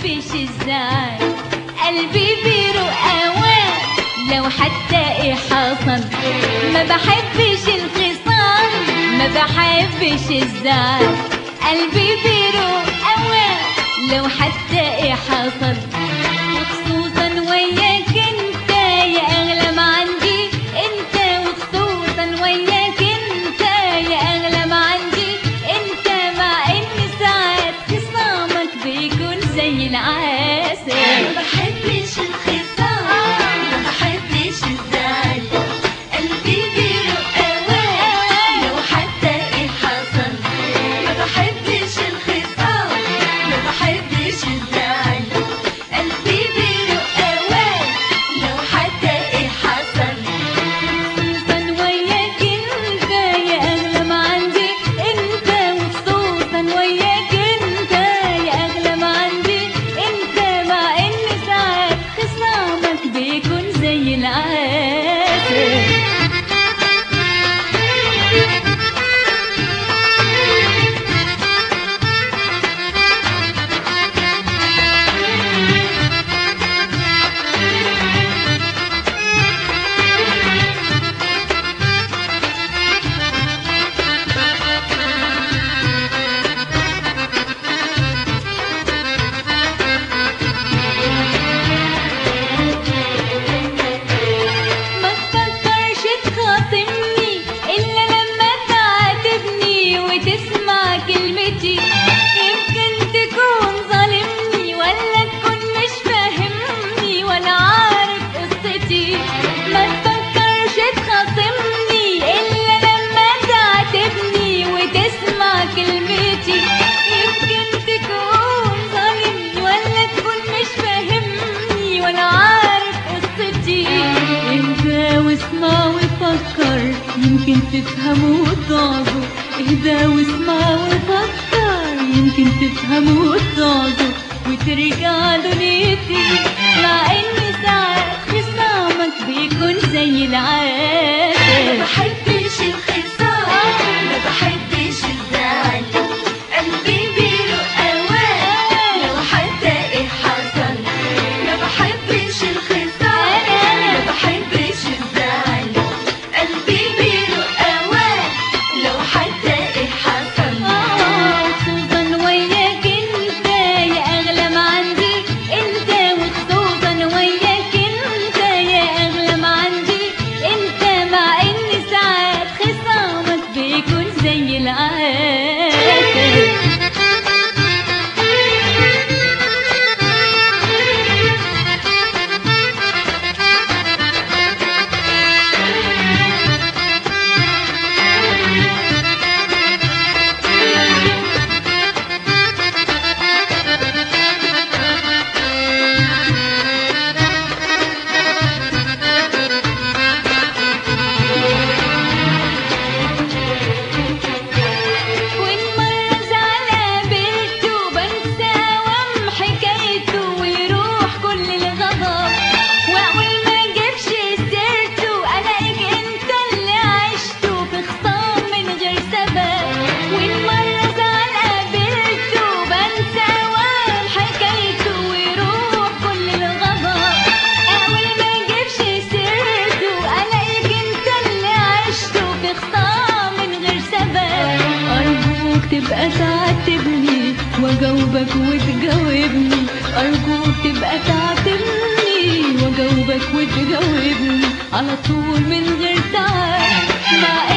بحبش الزعل قلبي بيروق اوام لو حتى ايه حصل ما بحبش الخصام ما بحبش الزعل قلبي بيروق اوام لو حتى ايه حصل وخصوصا وياك انت يا اغلى ما عندي انت وخصوصا وياك انت يا اغلى ما عندي انت مع ان ساعات خصامك بيكون زي العسل ما بحبش الخصام ما بحبش الزعل قلبي بيروق اوام لو حتى ايه حصل ما بحبش الخصام ما بحبش الزعل قلبي بيروق اوام لو حتى ايه حصل خصوصا وياك انت يا اغلى ما عندي انت وخصوصا وياك انت يا اغلى ما عندي انت مع ان ساعات خصامك بيكون زي العسل ما تفكرش تخاصمني إلا لما تعاتبني وتسمع كلمتي يمكن تكون ظالمني ولا تكون مش فاهمني ولا عارف قصتي ما تفكرش تخاصمني إلا لما تعاتبني وتسمع كلمتي يمكن تكون ظالمني ولا تكون مش فاهمني ولا عارف قصتي اهدى واسمع وفكر يمكن تفهم وتعذر اهدى واسمع وفكر يمكن تفهم وتعذر وترجع دنيتي مع ان ساعات خصامك بيكون زي ما العسل بحبش الخصام ما بحبش الزعل قلبي بيروق اوام لو حتى ايه حصل ما بحبش الخصام ما بحبش الزعل قلبي بيروق اوام لو حتى ايه حصل خصوصا وياك انت يا اغلى ما عندي انت وخصوصا وياك انت يا اغلى ما عندي انت مع ان ساعات خصامك بيكون زي العسل وإن مرة زعل قابلته بنسى وام حكايته ويروح كل الغضب وأول ما أجيبش سيرته ألاقيك أنت اللي عشته في خصام من غير سبب وإن مرة زعل قابلته بنسى وام حكايته ويروح كل الغضب أول ما أجيبش سيرته ألاقيك أنت اللي عشته في خصام من غير سبب أرجوك تبقى تعاتبني وأجاوبك وتجاوبني أرجوك تبقى تعاتبني وأجاوبك وتجاوبني على طول من غير تعب مع